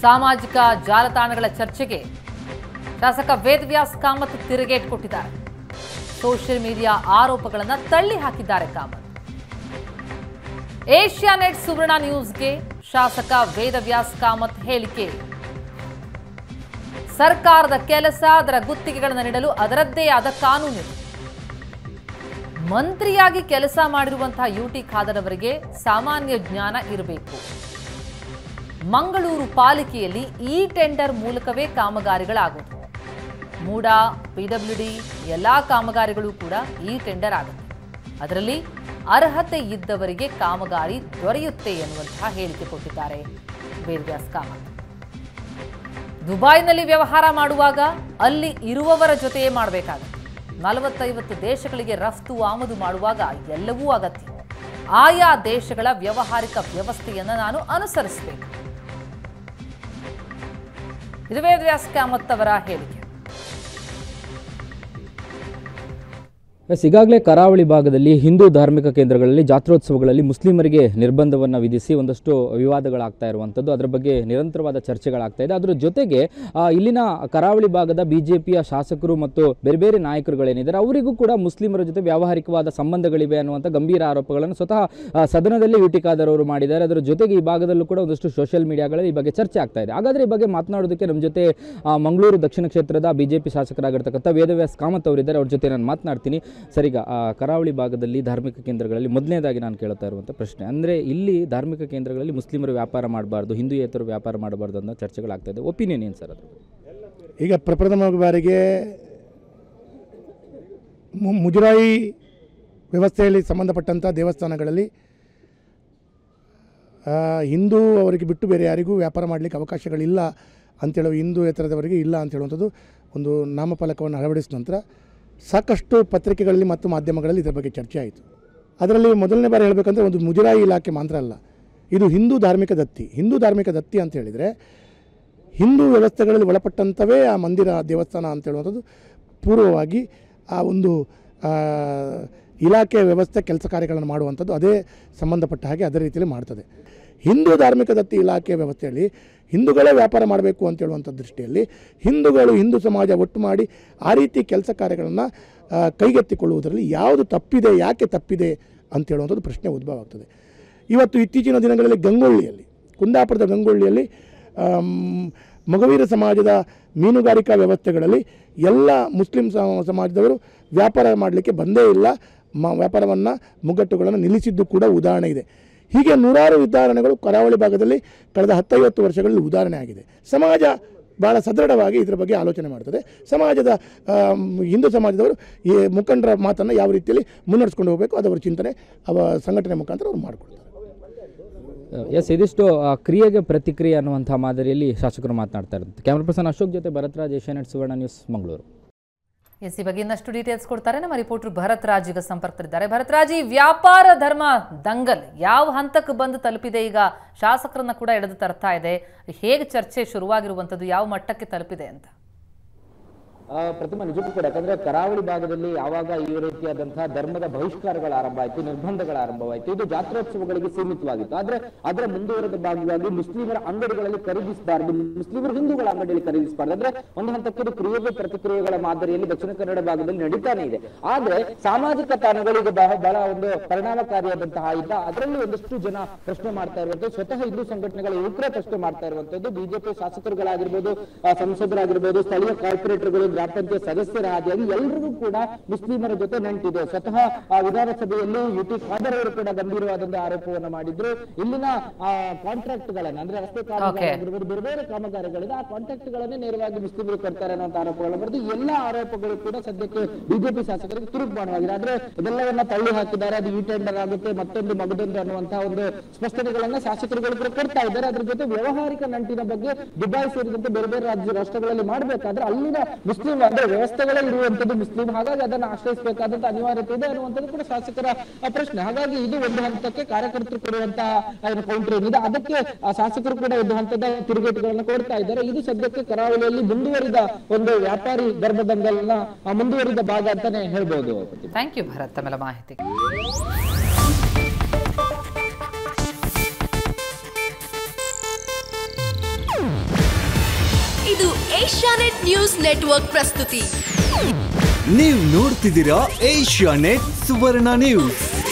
ಸಾಮಾಜಿಕ ಜಾಲತಾಣಗಳ ಚರ್ಚೆಗೆ ಶಾಸಕ ವೇದವ್ಯಾಸ್ ಕಾಮತ್ ತಿರುಗೇಟ್ ಕೊಟ್ಟಿದ್ದಾರೆ ಸೋಷಿಯಲ್ ಮೀಡಿಯಾ ಆರೋಪಗಳನ್ನು ತಳ್ಳಿ ಹಾಕಿದ್ದಾರೆ ಕಾಮತ್ ಏಷ್ಯಾನೆಟ್ ಸುವರ್ಣ ನ್ಯೂಸ್ಗೆ ಶಾಸಕ ವೇದವ್ಯಾಸ್ ಕಾಮತ್ ಹೇಳಿಕೆ ಸರ್ಕಾರದ ಕೆಲಸ ಅದರ ಗುತ್ತಿಗೆಗಳನ್ನು ನೀಡಲು ಅದರದ್ದೇ ಆದ ಕಾನೂನಿದೆ ಮಂತ್ರಿಯಾಗಿ ಕೆಲಸ ಮಾಡಿರುವಂತಹ ಯುಟಿ ಖಾದರ್ ಅವರಿಗೆ ಸಾಮಾನ್ಯ ಜ್ಞಾನ ಇರಬೇಕು ಮಂಗಳೂರು ಪಾಲಿಕೆಯಲ್ಲಿ ಈ ಟೆಂಡರ್ ಮೂಲಕವೇ ಕಾಮಗಾರಿಗಳಾಗುವುದು ಮೂಡ ಪಿಡಬ್ಲ್ಯೂಡಿ ಎಲ್ಲಾ ಕಾಮಗಾರಿಗಳು ಕೂಡ ಈ ಟೆಂಡರ್ ಆಗುತ್ತೆ ಅದರಲ್ಲಿ ಅರ್ಹತೆ ಇದ್ದವರಿಗೆ ಕಾಮಗಾರಿ ದೊರೆಯುತ್ತೆ ಎನ್ನುವಂತಹ ಹೇಳಿಕೆ ಕೊಟ್ಟಿದ್ದಾರೆ ವೇದವ್ಯಾಸ್ ಕಾಮತ್ ದುಬೈನಲ್ಲಿ ವ್ಯವಹಾರ ಮಾಡುವಾಗ ಅಲ್ಲಿ ಇರುವವರ ಜೊತೆಯೇ ಮಾಡಬೇಕಾಗುತ್ತೆ ನಲವತ್ತೈವತ್ತು ದೇಶಗಳಿಗೆ ರಫ್ತು ಆಮದು ಮಾಡುವಾಗ ಎಲ್ಲವೂ ಅಗತ್ಯ ಆಯಾ ದೇಶಗಳ ವ್ಯವಹಾರಿಕ ವ್ಯವಸ್ಥೆಯನ್ನು ನಾನು ಅನುಸರಿಸಬೇಕು ಇದು ವೇದವ್ಯಾಸ್ ಕಾಮತ್ ಅವರ ಹೇಳಿಕೆ ಎಸ್ ಈಗಾಗಲೇ ಕರಾವಳಿ ಭಾಗದಲ್ಲಿ ಹಿಂದೂ ಧಾರ್ಮಿಕ ಕೇಂದ್ರಗಳಲ್ಲಿ ಜಾತ್ರೋತ್ಸವಗಳಲ್ಲಿ ಮುಸ್ಲಿಮರಿಗೆ ನಿರ್ಬಂಧವನ್ನು ವಿಧಿಸಿ ಒಂದಷ್ಟು ವಿವಾದಗಳಾಗ್ತಾ ಇರುವಂಥದ್ದು ಅದರ ಬಗ್ಗೆ ನಿರಂತರವಾದ ಚರ್ಚೆಗಳಾಗ್ತಾ ಇದೆ ಅದರ ಜೊತೆಗೆ ಆ, ಇಲ್ಲಿನ ಕರಾವಳಿ ಭಾಗದ ಬಿ ಜೆ ಪಿಯ ಶಾಸಕರು ಮತ್ತು ಬೇರೆ ಬೇರೆ ನಾಯಕರುಗಳೇನಿದ್ದಾರೆ ಅವರಿಗೂ ಕೂಡ ಮುಸ್ಲಿಮರ ಜೊತೆ ವ್ಯಾವಹಾರಿಕವಾದ ಸಂಬಂಧಗಳಿವೆ ಅನ್ನುವಂಥ ಗಂಭೀರ ಆರೋಪಗಳನ್ನು ಸ್ವತಃ ಆ, ಸದನದಲ್ಲಿ ವಿ ಟಿ ಖಾದರ್ ಅವರು ಮಾಡಿದ್ದಾರೆ ಅದರ ಜೊತೆಗೆ ಈ ಭಾಗದಲ್ಲೂ ಕೂಡ ಒಂದಷ್ಟು ಸೋಷಿಯಲ್ ಮೀಡಿಯಾಗಳಲ್ಲಿ ಈ ಬಗ್ಗೆ ಚರ್ಚೆ ಆಗ್ತಾ ಇದೆ ಹಾಗಾದರೆ ಈ ಬಗ್ಗೆ ಮಾತನಾಡೋದಕ್ಕೆ ನಮ್ಮ ಜೊತೆ ಆ, ಮಂಗಳೂರು ದಕ್ಷಿಣ ಕ್ಷೇತ್ರದ ಬಿ ಜೆ ಪಿ ಶಾಸಕರಾಗಿರ್ತಕ್ಕಂಥ ವೇದವ್ಯಾಸ್ ಕಾಮತ್ ಅವರಿದ್ದಾರೆ ಅವ್ರ ಜೊತೆ ನಾನು ಮಾತನಾಡ್ತೀನಿ ಸರ್ ಈಗ ಆ, ಕರಾವಳಿ ಭಾಗದಲ್ಲಿ ಧಾರ್ಮಿಕ ಕೇಂದ್ರಗಳಲ್ಲಿ ಮೊದಲನೇದಾಗಿ ನಾನು ಕೇಳ್ತಾ ಇರುವಂಥ ಪ್ರಶ್ನೆ ಅಂದರೆ ಇಲ್ಲಿ ಧಾರ್ಮಿಕ ಕೇಂದ್ರಗಳಲ್ಲಿ ಮುಸ್ಲಿಮರು ವ್ಯಾಪಾರ ಮಾಡಬಾರ್ದು ಹಿಂದೂಯೇತರು ವ್ಯಾಪಾರ ಮಾಡಬಾರ್ದು ಅನ್ನೋ ಚರ್ಚೆಗಳಾಗ್ತಾ ಇದೆ ಒಪಿನಿಯನ್ ಏನು ಸರ್ ಅದು ಈಗ ಪ್ರಪ್ರಥಮ ಬಾರಿಗೆ ಮು- ಮುಜರಾಯಿ ವ್ಯವಸ್ಥೆಯಲ್ಲಿ ಸಂಬಂಧಪಟ್ಟಂಥ ದೇವಸ್ಥಾನಗಳಲ್ಲಿ ಆ, ಹಿಂದೂ ಅವರಿಗೆ ಬಿಟ್ಟು ಬೇರೆ ಯಾರಿಗೂ ವ್ಯಾಪಾರ ಮಾಡಲಿಕ್ಕೆ ಅವಕಾಶಗಳಿಲ್ಲ ಅಂತೇಳೋ ಹಿಂದೂ ಎತ್ತರದವರಿಗೆ ಇಲ್ಲ ಅಂತ ಹೇಳುವಂಥದ್ದು ಒಂದು ನಾಮಫಲಕವನ್ನು ಅಳವಡಿಸಿದ ನಂತರ ಸಾಕಷ್ಟು ಪತ್ರಿಕೆಗಳಲ್ಲಿ ಮತ್ತು ಮಾಧ್ಯಮಗಳಲ್ಲಿ ಇದರ ಬಗ್ಗೆ ಚರ್ಚೆ ಆಯಿತು ಅದರಲ್ಲಿ ಮೊದಲನೇ ಬಾರಿ ಹೇಳಬೇಕಂದ್ರೆ ಒಂದು ಮುಜರಾಯಿ ಇಲಾಖೆ ಮಾತ್ರ ಅಲ್ಲ ಇದು ಹಿಂದೂ ಧಾರ್ಮಿಕ ದತ್ತಿ ಹಿಂದೂ ಧಾರ್ಮಿಕ ದತ್ತಿ ಅಂತ ಹೇಳಿದರೆ ಹಿಂದೂ ವ್ಯವಸ್ಥೆಗಳಲ್ಲಿ ಒಳಪಟ್ಟಂಥವೇ ಆ ಮಂದಿರ ದೇವಸ್ಥಾನ ಅಂತ ಹೇಳುವಂಥದ್ದು ಪೂರ್ವವಾಗಿ ಆ ಒಂದು ಆ, ಇಲಾಖೆ ವ್ಯವಸ್ಥೆ ಕೆಲಸ ಕಾರ್ಯಗಳನ್ನು ಮಾಡುವಂಥದ್ದು ಅದೇ ಸಂಬಂಧಪಟ್ಟ ಹಾಗೆ ಅದೇ ರೀತಿಯಲ್ಲಿ ಮಾಡ್ತದೆ ಹಿಂದೂ ಧಾರ್ಮಿಕ ದತ್ತಿ ಇಲಾಖೆ ವ್ಯವಸ್ಥೆಯಲ್ಲಿ ಹಿಂದೂಗಳೇ ವ್ಯಾಪಾರ ಮಾಡಬೇಕು ಅಂತ ಹೇಳುವಂಥ ದೃಷ್ಟಿಯಲ್ಲಿ ಹಿಂದೂಗಳು ಹಿಂದೂ ಸಮಾಜ ಒಟ್ಟು ಮಾಡಿ ಆ ರೀತಿ ಕೆಲಸ ಕಾರ್ಯಗಳನ್ನು ಕೈಗೆತ್ತಿಕೊಳ್ಳುವುದರಲ್ಲಿ ಯಾವುದು ತಪ್ಪಿದೆ ಯಾಕೆ ತಪ್ಪಿದೆ ಅಂತ ಹೇಳುವಂಥದ್ದು ಪ್ರಶ್ನೆ ಉದ್ಭವ ಆಗ್ತದೆ ಇವತ್ತು ಇತ್ತೀಚಿನ ದಿನಗಳಲ್ಲಿ ಗಂಗೊಳ್ಳಿಯಲ್ಲಿ ಕುಂದಾಪುರದ ಗಂಗೊಳ್ಳಿಯಲ್ಲಿ ಆಮ್, ಮಗವೀರ ಸಮಾಜದ ಮೀನುಗಾರಿಕಾ ವ್ಯವಸ್ಥೆಗಳಲ್ಲಿ ಎಲ್ಲ ಮುಸ್ಲಿಂ ಸ- ಸಮಾಜದವರು ವ್ಯಾಪಾರ ಮಾಡಲಿಕ್ಕೆ ಬಂದೇ ಇಲ್ಲ ಮ ವ್ಯಾಪಾರವನ್ನು ಮುಗ್ಗಟ್ಟುಗಳನ್ನು ನಿಲ್ಲಿಸಿದ್ದು ಕೂಡ ಉದಾಹರಣೆ ಇದೆ ಹೀಗೆ ನೂರಾರು ಉದಾಹರಣೆಗಳು ಕರಾವಳಿ ಭಾಗದಲ್ಲಿ ಕಳೆದ ಹತ್ತೈವತ್ತು ವರ್ಷಗಳಲ್ಲಿ ಉದಾಹರಣೆ ಆಗಿದೆ ಸಮಾಜ ಭಾಳ ಸದೃಢವಾಗಿ ಇದರ ಬಗ್ಗೆ ಆಲೋಚನೆ ಮಾಡ್ತದೆ ಸಮಾಜದ ಆಮ್, ಹಿಂದೂ ಸಮಾಜದವರು ಈ ಮುಖಂಡರ ಮಾತನ್ನು ಯಾವ ರೀತಿಯಲ್ಲಿ ಮುನ್ನಡೆಸ್ಕೊಂಡು ಹೋಗಬೇಕು ಅದವರ ಚಿಂತನೆ ಅವ ಸಂಘಟನೆ ಮುಖಾಂತರ ಅವರು ಮಾಡಿಕೊಡ್ತಾರೆ ಎಸ್ ಇದಿಷ್ಟು ಆ, ಕ್ರಿಯೆಗೆ ಪ್ರತಿಕ್ರಿಯೆ ಅನ್ನುವಂಥ ಮಾದರಿಯಲ್ಲಿ ಶಾಸಕರು ಮಾತನಾಡ್ತಾ ಇರುತ್ತೆ ಕ್ಯಾಮ್ರಾ ಪರ್ಸನ್ ಅಶೋಕ್ ಜೊತೆ ಭರತ್ರಾಜ್ ಏಷ್ಯಾನೆಟ್ ಸುವರ್ಣ ನ್ಯೂಸ್ ಮಂಗಳೂರು ಎಸ್ ಈ ಬಗ್ಗೆ ಇನ್ನಷ್ಟು ಡೀಟೇಲ್ಸ್ ಕೊಡ್ತಾರೆ ನಮ್ಮ ರಿಪೋರ್ಟರ್ ಭರತ್ ರಾಜ್ ಈಗ ಸಂಪರ್ಕದಲ್ಲಿದ್ದಾರೆ ಭರತ್ ರಾಜ್ ಈ ವ್ಯಾಪಾರ ಧರ್ಮ ದಂಗಲ್ ಯಾವ ಹಂತಕ್ಕೆ ಬಂದು ತಲುಪಿದೆ ಈಗ ಶಾಸಕರನ್ನ ಕೂಡ ಎಳೆದು ತರ್ತಾ ಇದೆ ಹೇಗೆ ಚರ್ಚೆ ಶುರುವಾಗಿರುವಂಥದ್ದು ಯಾವ ಮಟ್ಟಕ್ಕೆ ತಲುಪಿದೆ ಅಂತ ಆ, ಪ್ರತಿಮಾ ನಿಜಕ್ಕೂ ಕೂಡ ಯಾಕಂದ್ರೆ ಕರಾವಳಿ ಭಾಗದಲ್ಲಿ ಯಾವಾಗ ಈ ರೀತಿಯಾದಂತಹ ಧರ್ಮದ ಬಹಿಷ್ಕಾರಗಳ ಆರಂಭ ಆಯ್ತು ನಿರ್ಬಂಧಗಳ ಆರಂಭವಾಯ್ತು ಇದು ಜಾತ್ರೋತ್ಸವಗಳಿಗೆ ಸೀಮಿತವಾಗಿತ್ತು ಆದ್ರೆ ಅದರ ಮುಂದುವರೆದ ಭಾಗವಾಗಿ ಮುಸ್ಲಿಮರ ಅಂಗಡಿಗಳಲ್ಲಿ ಖರೀದಿಸಬಾರದು ಮುಸ್ಲಿಮರು ಹಿಂದೂಗಳ ಅಂಗಡಿಯಲ್ಲಿ ಖರೀದಿಸಬಾರದು ಅಂದ್ರೆ ಒಂದು ಹಂತಕ್ಕೆ ಇದು ಕ್ರಿಯೆಗೆ ಪ್ರತಿಕ್ರಿಯೆಗಳ ಮಾದರಿಯಲ್ಲಿ ದಕ್ಷಿಣ ಕನ್ನಡ ಭಾಗದಲ್ಲಿ ನಡೀತಾನೆ ಇದೆ ಆದ್ರೆ ಸಾಮಾಜಿಕ ತಾಣಗಳು ಈಗ ಬಹಳ ಬಹಳ ಒಂದು ಪರಿಣಾಮಕಾರಿಯಾದಂತಹ ಆಯ್ತಾ ಅದರಲ್ಲಿ ಒಂದಷ್ಟು ಜನ ಪ್ರಶ್ನೆ ಮಾಡ್ತಾ ಇರುವಂತದ್ದು ಸ್ವತಃ ಹಿಂದೂ ಸಂಘಟನೆಗಳ ಯುವಕರೇ ಪ್ರಶ್ನೆ ಮಾಡ್ತಾ ಇರುವಂತದ್ದು ಬಿಜೆಪಿ ಶಾಸಕರುಗಳಾಗಿರ್ಬೋದು ಆ, ಸಂಸದರಾಗಿರ್ಬೋದು ಸ್ಥಳೀಯ ಕಾರ್ಪೊರೇಟರ್ಗಳು ಗ್ರಾಮ ಪಂಚಾಯತ್ ಸದಸ್ಯರ ಆದಿಯಾಗಿ ಎಲ್ರಿಗೂ ಕೂಡ ಮುಸ್ಲಿಮರ ಜೊತೆ ನಂಟಿದೆ ಸ್ವತಃ ಆ ವಿಧಾನಸಭೆಯಲ್ಲಿ ಯು ಟಿ ಖಾದರ್ ಅವರು ಕೂಡ ಗಂಭೀರವಾದಂತಹ ಆರೋಪವನ್ನ ಮಾಡಿದ್ರು ಇಲ್ಲಿನ ಕಾಂಟ್ರಾಕ್ಟ್ ಗಳನ್ನ ಅಂದ್ರೆ ರಸ್ತೆ ಕಾಮಗಾರಿಯಾಗಿರ್ಬೋದು ಬೇರೆ ಬೇರೆ ಕಾಮಗಾರಿಗಳಿದೆ ಆ ಕಾಂಟ್ರಾಕ್ಟ್ ಗಳನ್ನೇ ನೇರವಾಗಿ ಮುಸ್ಲಿಮರು ಕೊಡ್ತಾರೆ ಅನ್ನೋ ಆರೋಪಗಳು ಬರೆದು ಎಲ್ಲ ಆರೋಪಗಳು ಕೂಡ ಸದ್ಯಕ್ಕೆ ಬಿಜೆಪಿ ಶಾಸಕರಿಗೆ ತಿರುಗುಬಾಣವಾಗಿದೆ ಆದ್ರೆ ಇದೆಲ್ಲವನ್ನ ತಳ್ಳಿ ಹಾಕಿದ್ದಾರೆ ಅದು ಈ ಟೆಂಡರ್ ಆಗುತ್ತೆ ಮತ್ತೊಂದು ಮಗದೊಂದು ಅನ್ನುವಂತಹ ಒಂದು ಸ್ಪಷ್ಟನೆಗಳನ್ನ ಶಾಸಕರುಗಳು ಕೂಡ ಕೊಡ್ತಾ ಇದ್ದಾರೆ ಅದ್ರ ಜೊತೆ ವ್ಯವಹಾರಿಕ ನಂಟಿನ ಬಗ್ಗೆ ದುಬೈ ಸೇರಿದಂತೆ ಬೇರೆ ಬೇರೆ ರಾಜ್ಯ ರಾಷ್ಟ್ರಗಳಲ್ಲಿ ಮಾಡಬೇಕಾದ್ರೆ ಅಲ್ಲಿನ ಮುಸ್ಲಿಂ ಅಂದ್ರೆ ವ್ಯವಸ್ಥೆಗಳೇ ಇರುವಂತದ್ದು ಮುಸ್ಲಿಂ ಹಾಗಾಗಿ ಅದನ್ನ ಆಶ್ರಯಿಸಬೇಕಾದಂತ ಅನಿವಾರ್ಯತೆ ಇದೆ ಅನ್ನುವಂಥದ್ದು ಕೂಡ ಶಾಸಕರ ಆ, ಪ್ರಶ್ನೆ ಹಾಗಾಗಿ ಇದು ಒಂದು ಹಂತಕ್ಕೆ ಕಾರ್ಯಕರ್ತರು ಕೊಡುವಂತಹ ಕೌಂಟರ್ ಏನಿದೆ ಅದಕ್ಕೆ ಆ ಶಾಸಕರು ಕೂಡ ಒಂದು ಹಂತದ ತಿರುಗೇಟುಗಳನ್ನ ಕೊಡ್ತಾ ಇದ್ದಾರೆ ಇದು ಸದ್ಯಕ್ಕೆ ಕರಾವಳಿಯಲ್ಲಿ ಮುಂದುವರಿದ ಒಂದು ವ್ಯಾಪಾರಿ ಧರ್ಮದಂಗಲ್ನ ಆ, ಮುಂದುವರಿದ ಭಾಗ ಅಂತಾನೆ ಹೇಳ್ಬೋದು ಥ್ಯಾಂಕ್ ಯು ಭರತ್ ತಮ್ಮೆಲ್ಲ ಮಾಹಿತಿ ಇದು ಏಷ್ಯಾನೆಟ್ ನ್ಯೂಸ್ ನೆಟ್ವರ್ಕ್ ಪ್ರಸ್ತುತಿ ನೀವು ನೋಡ್ತಿದ್ದೀರಾ ಏಷ್ಯಾ ನೆಟ್ ಸುವರ್ಣ ನ್ಯೂಸ್